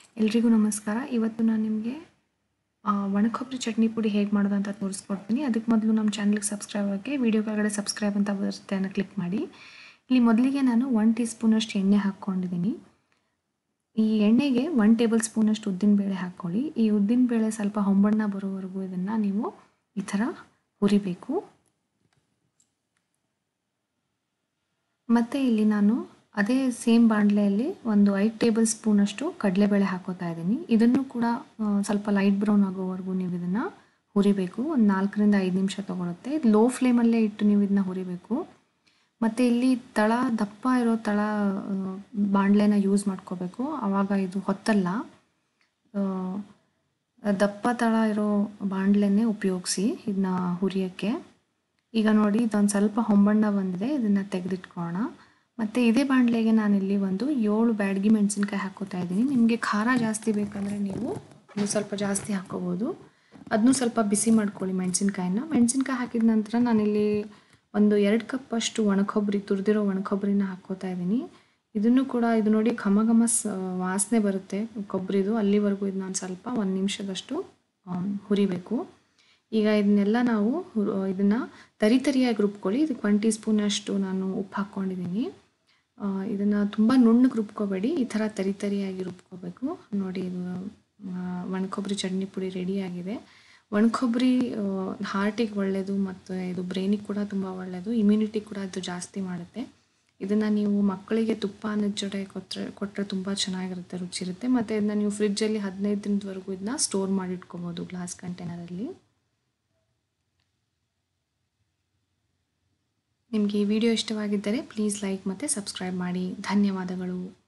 ಎಲ್ರಿಗೂ ನಮಸ್ಕಾರ ಇವತ್ತು ನಾನು ನಿಮಗೆ ಒಣಕೊಬ್ಬರಿ ಚಟ್ನಿ ಪುಡಿ ಹೇಗೆ ಮಾಡೋದು ಅಂತ ತೋರಿಸ್ಕೊಡ್ತೀನಿ ಅದಕ್ಕೆ ಮೊದಲು ನಮ್ಮ ಚಾನಲ್ಗೆ ಸಬ್ಸ್ಕ್ರೈಬ್ ಆಗಿ ವಿಡಿಯೋ ಕೆಳಗಡೆ ಸಬ್ಸ್ಕ್ರೈಬ್ ಅಂತ ಬರುತ್ತೆ ಅನ್ನೋ ಕ್ಲಿಕ್ ಮಾಡಿ ಇಲ್ಲಿ ಮೊದಲಿಗೆ ನಾನು ಒನ್ ಟೀ ಸ್ಪೂನಷ್ಟು ಎಣ್ಣೆ ಹಾಕ್ಕೊಂಡಿದ್ದೀನಿ ಈ ಎಣ್ಣೆಗೆ ಒನ್ ಟೇಬಲ್ ಸ್ಪೂನಷ್ಟು ಉದ್ದಿನಬೇಳೆ ಹಾಕ್ಕೊಳ್ಳಿ ಈ ಉದ್ದಿನಬೇಳೆ ಸ್ವಲ್ಪ ಹೊಂಬಣ್ಣ ಬರೋವರೆಗೂ ಇದನ್ನು ನೀವು ಈ ಥರ ಹುರಿಬೇಕು ಮತ್ತು ಇಲ್ಲಿ ನಾನು ಅದೇ ಸೇಮ್ ಬಾಣಲೆಯಲ್ಲಿ ಒಂದು ಐದು ಟೇಬಲ್ ಸ್ಪೂನಷ್ಟು ಕಡಲೆಬೇಳೆ ಹಾಕೋತಾ ಇದ್ದೀನಿ ಇದನ್ನು ಕೂಡ ಸ್ವಲ್ಪ ಲೈಟ್ ಬ್ರೌನ್ ಆಗೋವರೆಗೂ ನೀವು ಇದನ್ನು ಹುರಿಬೇಕು ಒಂದು ನಾಲ್ಕರಿಂದ ಐದು ನಿಮಿಷ ತೊಗೊಳುತ್ತೆ ಇದು ಲೋ ಫ್ಲೇಮಲ್ಲೇ ಇಟ್ಟು ನೀವು ಇದನ್ನ ಹುರಿಬೇಕು ಮತ್ತು ಇಲ್ಲಿ ತಳ ದಪ್ಪ ಇರೋ ತಳ ಬಾಣಲೆನ ಯೂಸ್ ಮಾಡ್ಕೋಬೇಕು ಆವಾಗ ಇದು ಹೊತ್ತಲ್ಲ ದಪ್ಪ ತಳ ಇರೋ ಬಾಣಲೆನೇ ಉಪಯೋಗಿಸಿ ಇದನ್ನ ಹುರಿಯೋಕ್ಕೆ ಈಗ ನೋಡಿ ಇದೊಂದು ಸ್ವಲ್ಪ ಹೊಂಬಣ್ಣ ಬಂದಿದೆ ಇದನ್ನು ತೆಗೆದಿಟ್ಕೊಳ್ಳೋಣ ಮತ್ತು ಇದೇ ಬಾಣಲೆಗೆ ನಾನಿಲ್ಲಿ ಒಂದು ಏಳು ಬ್ಯಾಡಗಿ ಮೆಣಸಿನ್ಕಾಯಿ ಹಾಕೋತಾ ಇದ್ದೀನಿ ನಿಮಗೆ ಖಾರ ಜಾಸ್ತಿ ಬೇಕಂದರೆ ನೀವು ನೀವು ಸ್ವಲ್ಪ ಜಾಸ್ತಿ ಹಾಕೋಬೋದು ಅದನ್ನೂ ಸ್ವಲ್ಪ ಬಿಸಿ ಮಾಡ್ಕೊಳ್ಳಿ ಮೆಣಸಿನ್ಕಾಯಿನ ಮೆಣಸಿನ್ಕಾಯಿ ಹಾಕಿದ ನಂತರ ನಾನಿಲ್ಲಿ ಒಂದು ಎರಡು ಕಪ್ ಅಷ್ಟು ಒಣಕೊಬ್ಬರಿ ತುರಿದಿರೋ ಒಣಕೊಬ್ಬರಿನ ಹಾಕ್ಕೋತಾ ಇದ್ದೀನಿ ಇದನ್ನು ಕೂಡ ಇದು ನೋಡಿ ಘಮ ಘಮ ವಾಸನೆ ಬರುತ್ತೆ ಕೊಬ್ಬರಿದು ಅಲ್ಲಿವರೆಗೂ ಇದು ನಾನು ಸ್ವಲ್ಪ ಒಂದು ನಿಮಿಷದಷ್ಟು ಹುರಿಬೇಕು ಈಗ ಇದನ್ನೆಲ್ಲ ನಾವು ಇದನ್ನು ತರಿ ತರಿಯಾಗಿ ರುಬ್ಕೊಳ್ಳಿ ಇದಕ್ಕೆ ಒನ್ ಟೀ ಸ್ಪೂನಷ್ಟು ನಾನು ಉಪ್ಪು ಹಾಕ್ಕೊಂಡಿದ್ದೀನಿ ಇದನ್ನು ತುಂಬ ನುಣ್ಣಗೆ ರುಬ್ಕೋಬೇಡಿ ಈ ಥರ ತರಿ ತರಿಯಾಗಿ ರುಬ್ಕೋಬೇಕು ನೋಡಿ ಇದು ಒಣಕೊಬ್ಬರಿ ಚಟ್ನಿ ಪುಡಿ ರೆಡಿಯಾಗಿದೆ ಒಣಕೊಬ್ಬರಿ ಹಾರ್ಟಿಗೆ ಒಳ್ಳೆಯದು ಮತ್ತು ಇದು ಬ್ರೈನಿಗೆ ಕೂಡ ತುಂಬ ಒಳ್ಳೆಯದು ಇಮ್ಯುನಿಟಿ ಕೂಡ ಅದು ಜಾಸ್ತಿ ಮಾಡುತ್ತೆ ಇದನ್ನು ನೀವು ಮಕ್ಕಳಿಗೆ ತುಪ್ಪ ಅನ್ನದ ಜೊತೆ ಕೊಟ್ಟರೆ ಕೊಟ್ಟರೆ ತುಂಬ ಚೆನ್ನಾಗಿರುತ್ತೆ ರುಚಿ ಇರುತ್ತೆ ಮತ್ತು ಇದನ್ನ ನೀವು ಫ್ರಿಜ್ಜಲ್ಲಿ ಹದಿನೈದು ದಿನದವರೆಗೂ ಇದನ್ನ ಸ್ಟೋರ್ ಮಾಡಿ ಇಟ್ಕೊಬೋದು ಗ್ಲಾಸ್ ಕಂಟೈನರಲ್ಲಿ ನಿಮಗೆ ಈ ವಿಡಿಯೋ ಇಷ್ಟವಾಗಿದ್ದರೆ ಪ್ಲೀಸ್ ಲೈಕ್ ಮತ್ತು ಸಬ್ಸ್ಕ್ರೈಬ್ ಮಾಡಿ ಧನ್ಯವಾದಗಳು